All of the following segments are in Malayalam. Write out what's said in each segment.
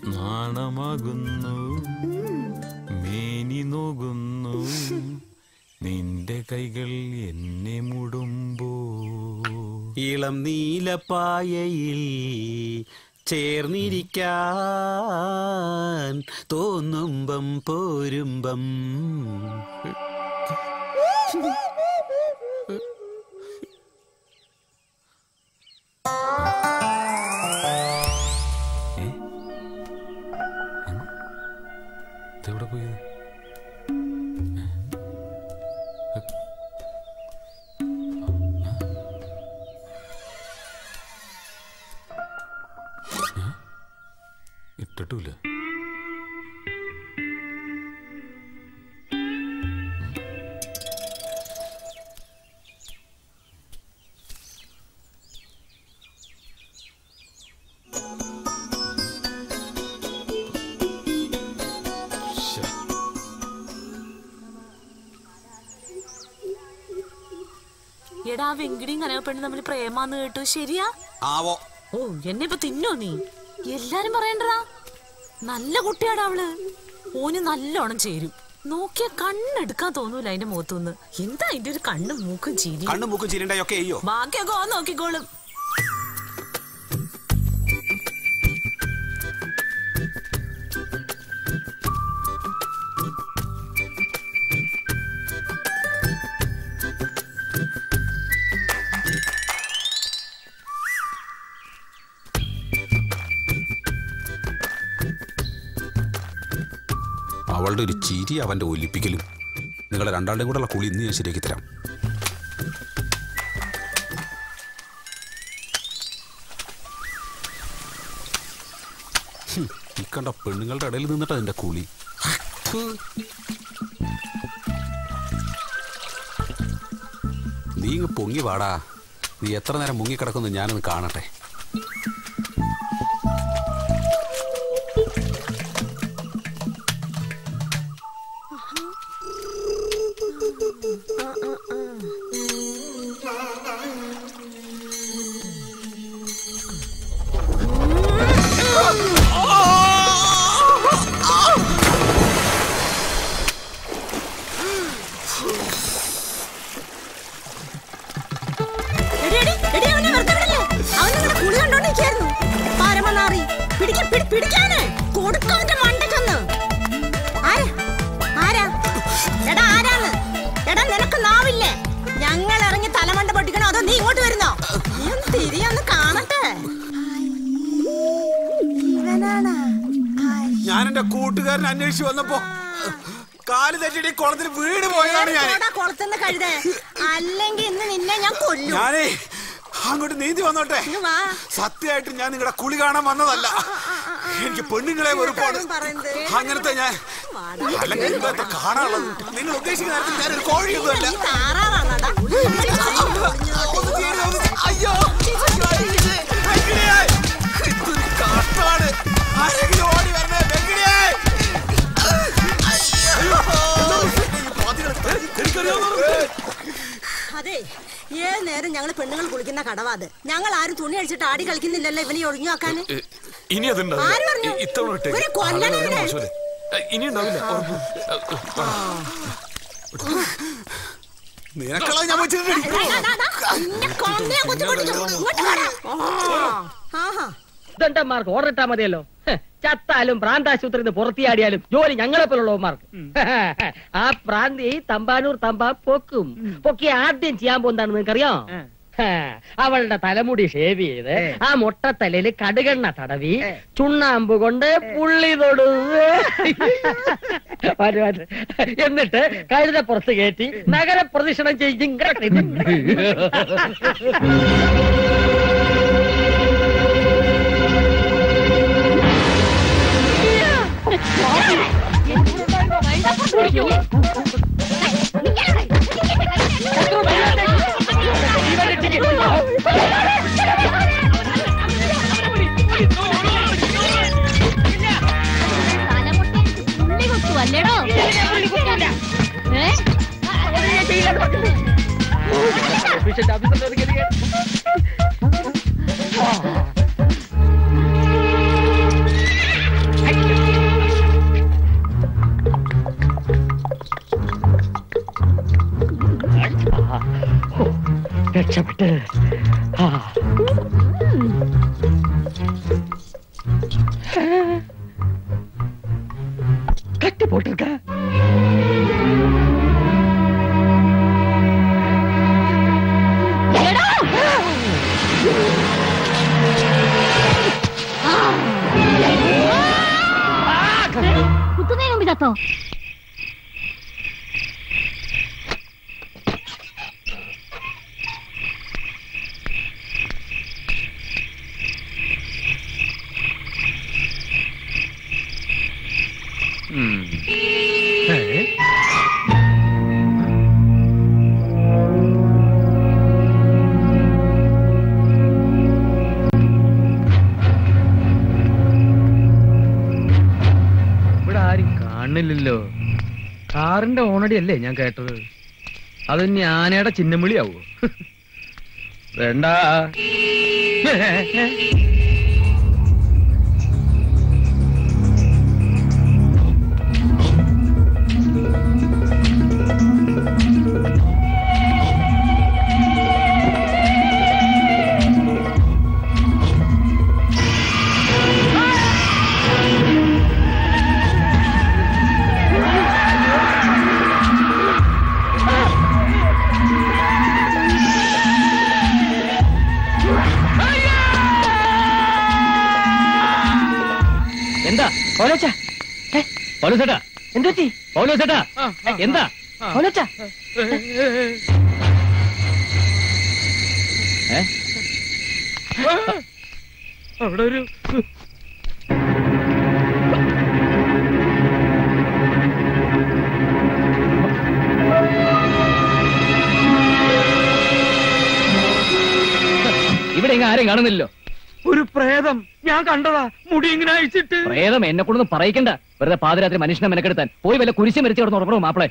നാണമാകുന്നു മേനി നോകുന്നു നിന്റെ കൈകൾ എന്നെ മുടുമ്പോ ഇളം നീലപ്പായയിൽ ചേർന്നിരിക്കാൻ തോന്നുമ്പം പോരുമ്പം ഇതെവിടെ പോയത് ഇട്ടിട്ടില്ല എടാ വെങ്കിടിയും കനകപ്പെണ്ണും തമ്മിൽ പ്രേമാന്ന് കേട്ടു ശരിയാ ആവോ ഓ എന്നെ ഇപ്പൊ തിന്നോ നീ എല്ലാരും പറയണ്ടടാ നല്ല കുട്ടിയാടാ അവള് ഓന് നല്ലോണം ചേരും നോക്കിയ കണ്ണെടുക്കാൻ തോന്നൂല അതിന്റെ മുഖത്തുനിന്ന് എന്താ അതിന്റെ ഒരു കണ്ണും മൂക്കും ചിരി കണ്ണും മൂക്കും ചിരിണ്ടയൊക്കെ അയ്യോ ബാക്കിയൊക്കെ ഓൻ നോക്കിക്കോളും അവളുടെ ഒരു ചിരി അവന്റെ ഒലിപ്പിക്കലും നിങ്ങളെ രണ്ടാളുടെയും കൂടെയുള്ള കുളി ഇന്ന് ഞാൻ ശരിയാക്കി തരാം ഹും, ഈ കണ്ട പെണ്ണുങ്ങളുടെ ഇടയിൽ നിന്നിട്ട് അതിന്റെ കുളി ഥു. നീ ഇങ്ങ് പൊങ്ങി വാടാ നീ എത്ര നേരം മുങ്ങിക്കിടക്കുന്നു ഞാനൊന്ന് കാണട്ടെ എടി, എടി, എടി, അവനെ വെറുതെ വിടല്ലേ? അവൻ നിങ്ങളുടെ കുളി കണ്ടോണ്ടിരിക്കുകയായിരുന്നു. പരമനാറി. പിടിക്ക്, പിടി- പിടിക്കാന്. കൊടുക്ക് അവന്റെ മണ്ടയ്ക്കൊന്ന്. ആരാ? ആരാ? എടാ, ആരാന്ന്? എടാ, നിനക്ക് നാവില്ലേ? ഞങ്ങൾ ഇറങ്ങി തലമണ്ട പൊട്ടിക്കണോ അതോ നീ ഇങ്ങോട്ട് വരുന്നോ നീ ഒന്ന് തിരിയൊന്ന് കാണട്ടെ ഇവനാണാ ഞാൻ എന്റെ കൂട്ടുകാരൻ അന്വേഷിച്ചു വന്നപ്പോ കാല് തെറ്റിട്ട് ഈ കുളത്തിൽ വീട് പോയതാണ് ഞാൻ കേറിപ്പോടാ കുളത്തുനിന്ന് കഴുതേ അല്ലെങ്കിൽ ഇന്ന് നിന്നെ ഞാൻ കൊല്ലും ഞാനേ അങ്ങോട്ട് നീന്തി വന്നോട്ടെ ഇങ്ങ് വാ സത്യമായിട്ട് ഞാൻ നിങ്ങളുടെ കുളി കാണാൻ വന്നതല്ല എനിക്ക് പെണ്ണുങ്ങളെ വെറുപ്പാണ് പറയുന്നത് അങ്ങനത്തെ ഞാൻ അല്ലെങ്കിൽ ഇന്നത്തെ കാണാനുള്ളത് നിങ്ങൾ ഉദ്ദേശിക്കുന്ന കാര്യത്തിൽ ഞാനൊരു കോഴിയൊന്നുമല്ല നീ താറാറാണോടാ ഒന്ന് തീരെ ഒന്ന് തീരെ- അയ്യോ അയ്യോ, അരികിലേ, വെങ്കിടിയേ. ഇതൊരു കാട്ടാണ് ആരെങ്കിലും ഓടി വരണേ വെങ്കിടിയേ. അയ്യോ. ഈ പാതികളെ എനിക്കറിയാവുന്നത് അതെ ഏത് നേരം ഞങ്ങൾ പെണ്ണുങ്ങൾ കുളിക്കുന്ന കടവാത് ഞങ്ങൾ ആരും തുണി അടിച്ചിട്ട് ആടി കളിക്കുന്നില്ലല്ലോ ഇവനെ ഒഴിഞ്ഞു വെക്കാൻ എ, ഇനി അതുണ്ടാവില്ല ആര് പറഞ്ഞു? ഇ- ഇത്തവണ വിട്ടേക്ക്. ഇവരെ കൊല്ലണം ആളുകൾ ഇവരെ. മോശമല്ലേ? എ, ഇനി ഉണ്ടാവില്ല ഉറപ്പ്. നിനക്കളെ ഞാൻ വെച്ചിട്ടുണ്ട് ദണ്ടന്മാർക്ക് ഓർഡർ ഇട്ടാ മതിയല്ലോ ഹ്, ചത്താലും പ്രാന്താശുപത്രിയിൽ നിന്ന് പുറത്തിയാടിയാലും ജോലി ഞങ്ങളെ പോലുള്ളവന്മാർക്ക് ആ പ്രാന്തി തമ്പാനൂർ തമ്പാ പൊക്കും പൊക്കി ആദ്യം ചെയ്യാൻ പോകുന്നതാണ് നിങ്ങൾക്കറിയാം ഹ, അവളുടെ തലമുടി ഷേവ് ചെയ്ത് ആ മൊട്ടത്തലയിൽ കടുകെണ്ണ തടവി ചുണ്ണാമ്പ് കൊണ്ട് പുള്ളി തൊടു വരു, വരു. എന്നിട്ട് കഴുത പുറത്ത് കയറ്റി നഗര പ്രദക്ഷിണം ചെയ്യും അല്ലേടോ ഏ കഷ്ടപ്പെട്ട് ആ. കട്ടി പോട്ടിருக்க കുത്തുന്നതിന് മുമ്പ് ചത്തോ ഇവിടെ ആരും കാണുന്നില്ലല്ലോ കാറിന്റെ ഓണടി അല്ലേ ഞാൻ കേട്ടത് അത് ഇനി ആനയുടെ ചിന്നമിളിയാവോ വേണ്ട എന്താ പൗലോച്ച പൗലോസേട്ടാ എന്തു പറ്റി പൗലോസേട്ടാ എന്താ പൗലോച്ച ഏ? അവിടെ ഒരു ഇവിടെ ഇങ്ങ ആരെയും കാണുന്നില്ലല്ലോ ഒരു പ്രേതം ഞാൻ കണ്ടതാ മുടി ഇങ്ങനെ അഴിച്ചിട്ട് പ്രേതം എന്നെ കൊണ്ടൊന്നും പറയിക്കണ്ട വെറുതെ പാതിരാത്രി മനുഷ്യനെ മെനക്കെടുത്താൻ പോയി വല്ല കുരിശം വരച്ച് കിടന്ന് ഉറങ്ങണോ മാപ്പിളെ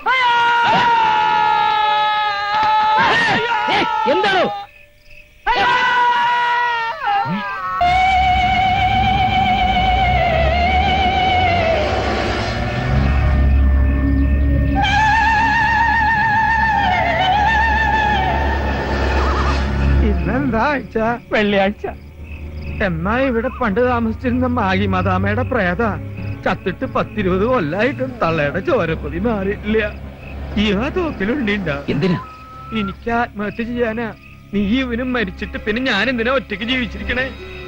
ഏയ്, എന്താണോ ഇന്നെന്താ ആഴ്ച വെള്ളിയാഴ്ച എന്നാ ഇവിടെ പണ്ട് താമസിച്ചിരുന്ന മാഗി മദാമയുടെ പ്രേത ചത്തിട്ട് പത്തിരുപത് കൊല്ലായിട്ടും തള്ളയുടെ ചോരപ്പൊതി മാറിയിട്ടില്ല ഇവ തോക്കിലുണ്ടിണ്ട എന്തിനാ എനിക്ക് ആത്മഹത്യ ചെയ്യാനാ നീ ഇവനും മരിച്ചിട്ട് പിന്നെ ഞാൻ എന്തിനാ ഒറ്റയ്ക്ക് ജീവിച്ചിരിക്കണേ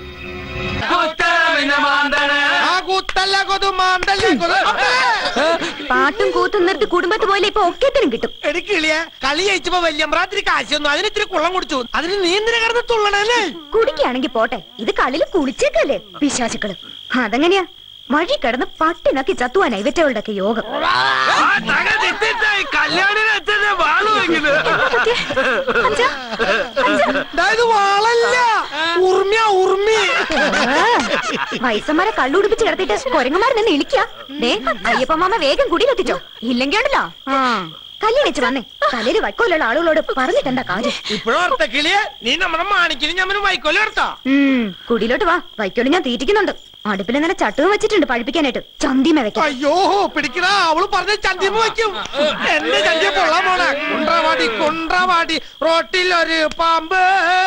പാട്ടും കൂത്തും നിർത്തി കുടുംബത്ത് പോലെ ഇപ്പൊ ഒക്കത്തിനും കിട്ടും എടുക്കിളിയ കളി ജയിച്ചപ്പോ വല്യമ്പ്രാത്തിരി കാശൊന്നും അതിന് ഇത്തിരി കുളം കുടിച്ചു അതിന് നീ എന്തിനാ കിടന്ന് തുള്ളണല്ലേ കുടിക്കാണെങ്കി പോട്ടെ ഇത് കളില് കുളിച്ചേക്കല്ലേ പിശാചുക്കള് അതെങ്ങനെയാ വഴി കിടന്ന് പട്ടിനൊക്കെ ചത്തുവാനായി ഇവറ്റകളുടെ ഒക്കെ യോഗം പറ്റിയെ? അച്ഛാ, അച്ഛാ. ഇത് വാളല്ല ഉർമിയ ഉർമി ആ, വയസ്സന്മാരെ കള്ളുടിപ്പിച്ച് കിടത്തിട്ട് കൊരങ്ങന്മാർ നിന്ന് ഇളിക്ക ദേ അയ്യപ്പമാമ വേഗം കുടിയിലെത്തിച്ചോ ഇല്ലെങ്കിൽ ഉണ്ടല്ലോ ആ കല്യാണിച്ച് വന്നേ തലയിൽ വൈക്കോലുള്ള ആളുകളോട് പറഞ്ഞിട്ടെന്താ കാര്യം ഇപ്പോഴോർത്ത കിളിയ നീ നമ്മുടെ മാണിക്കിന് ഞമ്മന് വൈക്കോല് എടുത്താ ഉം കുടിയിലോട്ട് വാ വൈക്കോല് ഞാൻ തീറ്റിക്കുന്നുണ്ട് അടുപ്പിൽ ഇന്നലെ ചട്ടുകം വെച്ചിട്ടുണ്ട് പഴിപ്പിക്കാനായിട്ട് ചന്തിമ വെക്കാൻ അയ്യോ പിടിക്കണ അവള് പറഞ്ഞ ചന്തിമ വയ്ക്കും എന്റെ ചന്തിയ പൊള്ളാൻ പോണ കൊണ്ട്രാവാടി കൊണ്ട്രാവാടി റോട്ടിൽ ഒരു പാമ്പ്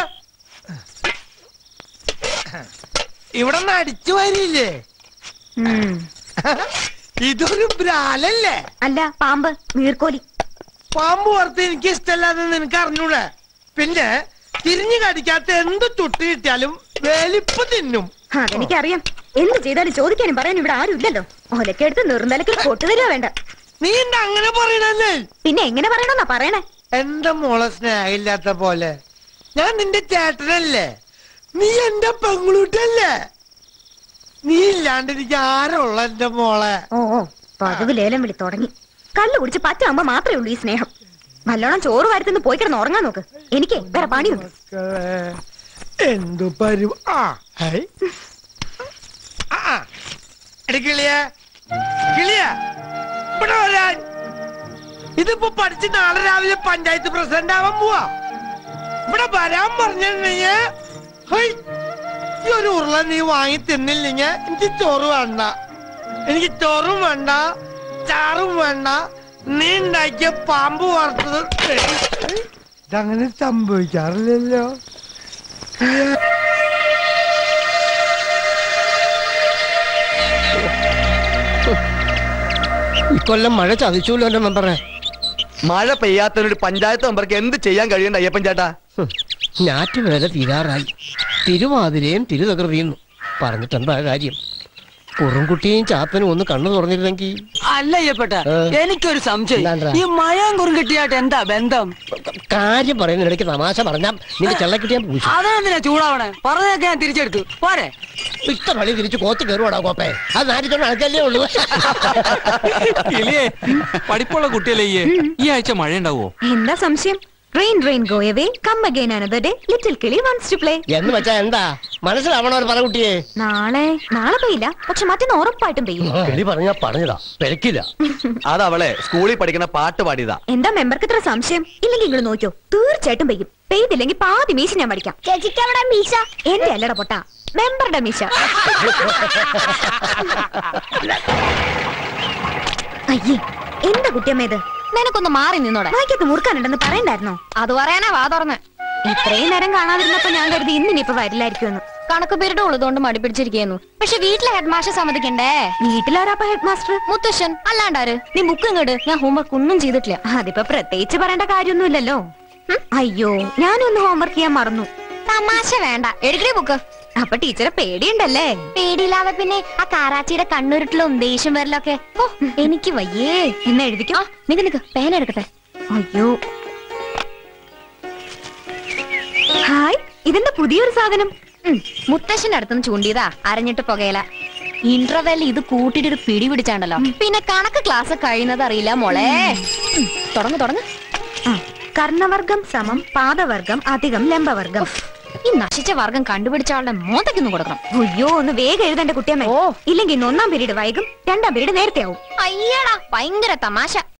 ഇവിടെ നിന്ന് അടിച്ചു വരില്ലേ ഉം. ഇതൊരു ബ്രാലല്ലേ അല്ല പാമ്പ് നീർക്കോലി പാമ്പ് പുറത്ത് എനിക്ക് ഇഷ്ടമല്ലാന്ന് നിനക്ക് അറിഞ്ഞൂടെ പിന്നെ തിരിഞ്ഞു കടിക്കാത്ത എന്ത് ചുട്ട് കിട്ടിയാലും വേലിപ്പ് തിന്നും അതെനിക്കറിയാം എന്ത് ചെയ്താലും ചോദിക്കാനും പറയാനും ഇവിടെ ആരും ഇല്ലല്ലോ ഒലക്കെടുത്ത് നിർന്നലക്കിൽ പൊട്ടുതരുക വേണ്ട നീ എന്താ അങ്ങനെ പറയണല്ലേ പിന്നെ എങ്ങനെ പറയണമെന്നാ പറയണേ എന്റെ മോളെ സ്നേഹമില്ലാത്ത പോലെ ഞാൻ നിന്റെ ചേട്ടനല്ലേ നീ എന്റെ പെങ്ങളൂട്ടല്ലേ നീ ഇല്ലാണ്ട് എനിക്ക് ആരുള്ള എന്റെ മോളെ ഓ ഓ പതിവ് ലേലം വിളി തുടങ്ങി കള്ളു കുടിച്ച് പറ്റാകുമ്പോ മാത്രമേ ഉള്ളൂ ഈ സ്നേഹം നല്ലോണം ചോറ് വാരത്തുനിന്ന് പോയി കിടന്ന് ഉറങ്ങാൻ നോക്ക് എനിക്ക് വേറെ പണിയുണ്ട് മക്കളെ, എന്തു പരു ആ ഹൈ. ആ, ആ. എടി കിളിയെ കിളിയെ ഇവിടെ വരാൻ ഇതിപ്പോ പഠിച്ച് നാളെ രാവിലെ പഞ്ചായത്ത് പ്രസിഡന്റ് ആവാൻ പോവാ ഇവിടെ വരാൻ പറഞ്ഞിട്ടുണ്ടെങ്കിൽ ഹൈ, ഈ ഒരു ഉരുള നീ വാങ്ങി തിന്നില്ലെങ്കിൽ എനിക്ക് ചോറ് വേണ്ട എനിക്ക് ചോറും വേണ്ട ചാറും വേണ്ട നീ ഉണ്ടാക്കിയ പാമ്പ് വറുത്തത് ഇതങ്ങനെ സംഭവിക്കാറില്ലല്ലോ കിളിയെ ഇക്കൊല്ലം മഴ ചതിച്ചൂല്ലോ എന്റെ മെമ്പറെ മഴ പെയ്യാത്തതിനൊരു പഞ്ചായത്ത് മെമ്പർക്ക് എന്ത് ചെയ്യാൻ കഴിയണ്ട അയ്യപ്പൻ ചേട്ടാ ഞാറ്റുവേല തീരാറായി തിരുവാതിരയും തിരുതകൃതിയുന്നു പറഞ്ഞിട്ടെന്താ കാര്യം കുറുംകുട്ടിയും ചാത്തനും ഒന്ന് കണ്ണു തുറന്നിരുന്നെങ്കിൽ അല്ല അയ്യപ്പെട്ട ഏ? എനിക്കൊരു സംശയം എന്താണ്ടാ? ഈ മഴയും കുറും കിട്ടിയായിട്ട് എന്താ ബന്ധം കാര്യം പറയുന്നതിനിടയ്ക്ക് തമാശ പറഞ്ഞാൽ നിന്റെ ചെള്ളക്കിട്ടിയാൻ പൂശു അതെന്തിനാ ചൂടാവണേ പറഞ്ഞതൊക്കെ ഞാൻ തിരിച്ചെടുത്തു പോരെ ഇത്ത പണി തിരിച്ച് കോത്ത് കയറുവാടാ കോപ്പേ അത് നാട്ടിച്ചോണ്ട് അനക്കല്ലേ ഉള്ളൂ കിളിയേ പഠിപ്പുള്ള കുട്ടിയല്ലേ ഈ ഈ ആഴ്ച മഴ ഉണ്ടാവോ എന്താ സംശയം rain rain go away come again another day little കിളി വൺസ് ടു പ്ലേ എന്ന് വെച്ചാ എന്താ മനസ്സിലാവണോ ഒരു പറ കുട്ടിയെ നാളെ നാളെ പെയ്യില്ല പക്ഷെ മറ്റന്ന് ഉറപ്പായിട്ടും പെയ്യും കിളി പറഞ്ഞാ പറഞ്ഞതാ പെരക്കില്ല അത് അവളെ സ്കൂളിൽ പഠിക്കുന്ന പാട്ട് പാടിയതാ എന്താ മെമ്പർക്ക് ഇത്ര സംശയം ഇല്ലെങ്കിൽ നിങ്ങൾ നോക്കിയോ തീർച്ചയായിട്ടും പെയ്യും പെയ്തില്ലെങ്കിൽ പാതി മീശ ഞാൻ പഠിക്കാം ചേച്ചിക്ക് അവിടെ മീശ എന്റെ അല്ലട പൊട്ട മെമ്പറുടെ മീശ അയ്യേ എന്താ കുട്ടിയമ്മ ഇത് നിനക്കൊന്ന് മാറി നിന്നോടെ വായിക്കത്ത് മുറുക്കാനുണ്ടെന്ന് പറയണ്ടായിരുന്നോ അത് പറയാനാ വാ തുറന്ന് ഇത്രയും നേരം കാണാതിരുന്നപ്പോ ഞാൻ കരുതി ഇന്നിനിപ്പോ വരില്ലായിരിക്കുമെന്ന് കണക്ക് പേരുടെ ഉള്ളതുകൊണ്ട് മടി പിടിച്ചിരിക്കുന്നു പക്ഷെ വീട്ടിലെ ഹെഡ് മാസ്റ്റർ സമ്മതിക്കണ്ടേ വീട്ടിലാരാപ്പ ഹെഡ് മാസ്റ്റർ മുത്തശ്ശൻ അല്ലാണ്ടാര് നീ ബുക്ക് ഇങ്ങോട്ട് ഞാൻ ഹോംവർക്ക് ഒന്നും ചെയ്തിട്ടില്ല അതിപ്പോ പ്രത്യേകിച്ച് പറയേണ്ട കാര്യമൊന്നുമില്ലല്ലോ ഉം, അയ്യോ ഞാനൊന്ന് ഹോംവർക്ക് ചെയ്യാൻ മറന്നു തമാശ വേണ്ട എടുക്കണേ ബുക്ക് അപ്പൊ ടീച്ചറെ പേടിയുണ്ടല്ലേ പേടിയില്ലാതെ പിന്നെ ആ കാറാച്ചിയുടെ കണ്ണുരുട്ടിലും ദേഷ്യം വരലൊക്കെ ഓ എനിക്ക് വയ്യേ എന്ന് എഴുതിക്കോ നിക്ക് നിക്ക് പേന എടുക്കട്ടെ അയ്യോ ഹായ് ഇതെന്താ പുതിയൊരു സാധനം ഉം, മുത്തശ്ശന്റെ അടുത്തുനിന്ന് ചൂണ്ടിയതാ അരഞ്ഞിട്ട് പുകയില ഇന്റർവെൽ ഇത് കൂട്ടിയിട്ട് ഒരു പിടി പിടിച്ചാണ്ടല്ലോ പിന്നെ കണക്ക് ക്ലാസ് കഴിയുന്നത് അറിയില്ല മോളെ ഉം, തുടങ്ങ് തുടങ്ങ് ആ, കർണവർഗം സമം പാദവർഗം അധികം ലംബവർഗം ഈ നശിച്ച വർഗം കണ്ടുപിടിച്ച ആളുടെ മോന്തയ്ക്കൊന്ന് കൊടുക്കണം അയ്യോ ഒന്ന് വേഗം എഴുതേണ്ട കുട്ടിയമ്മ ഇല്ലെങ്കിൽ ഇന്ന് ഒന്നാം പീരീഡ് വൈകും രണ്ടാം പീരീഡ് നേരത്തെ ആവും അയ്യടാ ഭയങ്കര തമാശ